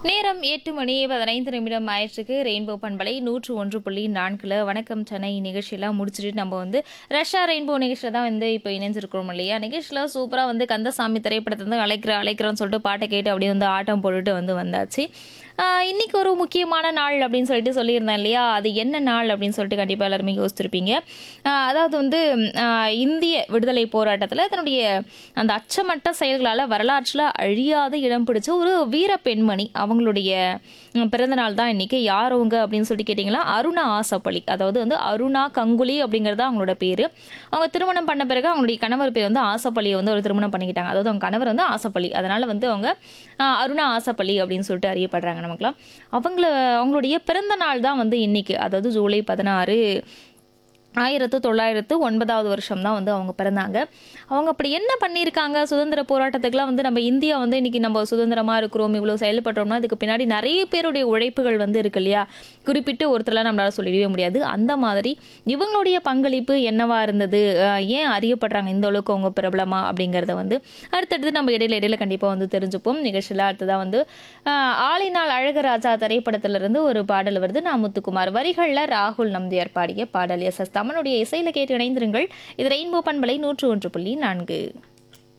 நேரம் எட்டு மணி பதினைந்து நிமிடம் ஆயிடுச்சுக்கு ரெயின்போ பண்பலை நூற்று ஒன்று புள்ளி நான்கில் வணக்கம் சென்னை நிகழ்ச்சியெல்லாம் முடிச்சுட்டு நம்ம வந்து ரஷ்யா ரெயின்போ நிகழ்ச்சியில் தான் வந்து இப்போ இணைஞ்சிருக்கிறோம் இல்லையா நிகழ்ச்சியில் சூப்பராக வந்து கந்தசாமி திரைப்படத்தை வந்து அழைக்கிற அழைக்கிறோன்னு சொல்லிட்டு பாட்டை கேட்டு அப்படியே வந்து ஆட்டம் போட்டுட்டு வந்து வந்தாச்சு ஆஹ் இன்னைக்கு ஒரு முக்கியமான நாள் அப்படின்னு சொல்லிட்டு சொல்லியிருந்தேன் இல்லையா அது என்ன நாள் அப்படின்னு சொல்லிட்டு கண்டிப்பாக எல்லாருமே யோசிச்சிருப்பீங்க ஆஹ் அதாவது வந்து ஆஹ் இந்திய விடுதலை போராட்டத்தில் தன்னுடைய அந்த அச்சமற்ற செயல்களால் வரலாற்றில் அழியாத இடம் பிடிச்ச ஒரு வீர பெண்மணி அவங்களுடைய ம், பிறந்த நாள் தான் இன்னைக்கு யார் அவங்க அப்படின்னு சொல்லிட்டு கேட்டிங்களா அருணா ஆசப்பள்ளி அதாவது வந்து அருணா கங்குலி அப்படிங்கிறது அவங்களோட பேர் அவங்க திருமணம் பண்ண பிறகு அவங்களுடைய கணவர் பேர் வந்து ஆசப்பள்ளியை வந்து ஒரு திருமணம் பண்ணிக்கிட்டாங்க அதாவது அவங்க கணவர் வந்து ஆசப்பள்ளி அதனால வந்து அவங்க ஆஹ், அருணா ஆசப்பள்ளி அப்படின்னு சொல்லிட்டு அறியப்படுறாங்க நமக்குலாம் அவங்கள அவங்களுடைய பிறந்த நாள் தான் வந்து இன்னைக்கு அதாவது ஜூலை பதினாறு ஆயிரத்து தொள்ளாயிரத்து ஒன்பதாவது வருஷம் தான் வந்து அவங்க பிறந்தாங்க அவங்க அப்படி என்ன பண்ணியிருக்காங்க சுதந்திர போராட்டத்துக்குலாம் வந்து நம்ம இந்தியா வந்து இன்னைக்கு நம்ம சுதந்திரமாக இருக்கிறோம் இவ்வளோ செயல்பட்டோம்னா அதுக்கு பின்னாடி நிறைய பேருடைய உழைப்புகள் வந்து இருக்கு இல்லையா குறிப்பிட்டு ஒருத்தர்லாம் நம்மளால சொல்லிடவே முடியாது அந்த மாதிரி இவங்களுடைய பங்களிப்பு என்னவா இருந்தது அஹ் ஏன் அறியப்படுறாங்க இந்த அளவுக்கு அவங்க பிரபலமா அப்படிங்கிறத வந்து அடுத்தடுத்து நம்ம இடையில இடையில கண்டிப்பாக வந்து தெரிஞ்சுப்போம் நிகழ்ச்சியில் அடுத்ததாக வந்து அஹ் ஆளினால் அழகராஜா திரைப்படத்திலிருந்து ஒரு பாடல் வருது நான் முத்துக்குமார் வரிகளில் ராகுல் நம்பியார் பாடிய பாடல் எஸ் எஸ் தமனுடைய இசையில கேட்டு இணைந்திருங்கள் இது ரெயின்போ பண்பலை நூற்று ஒன்று புள்ளி நான்கு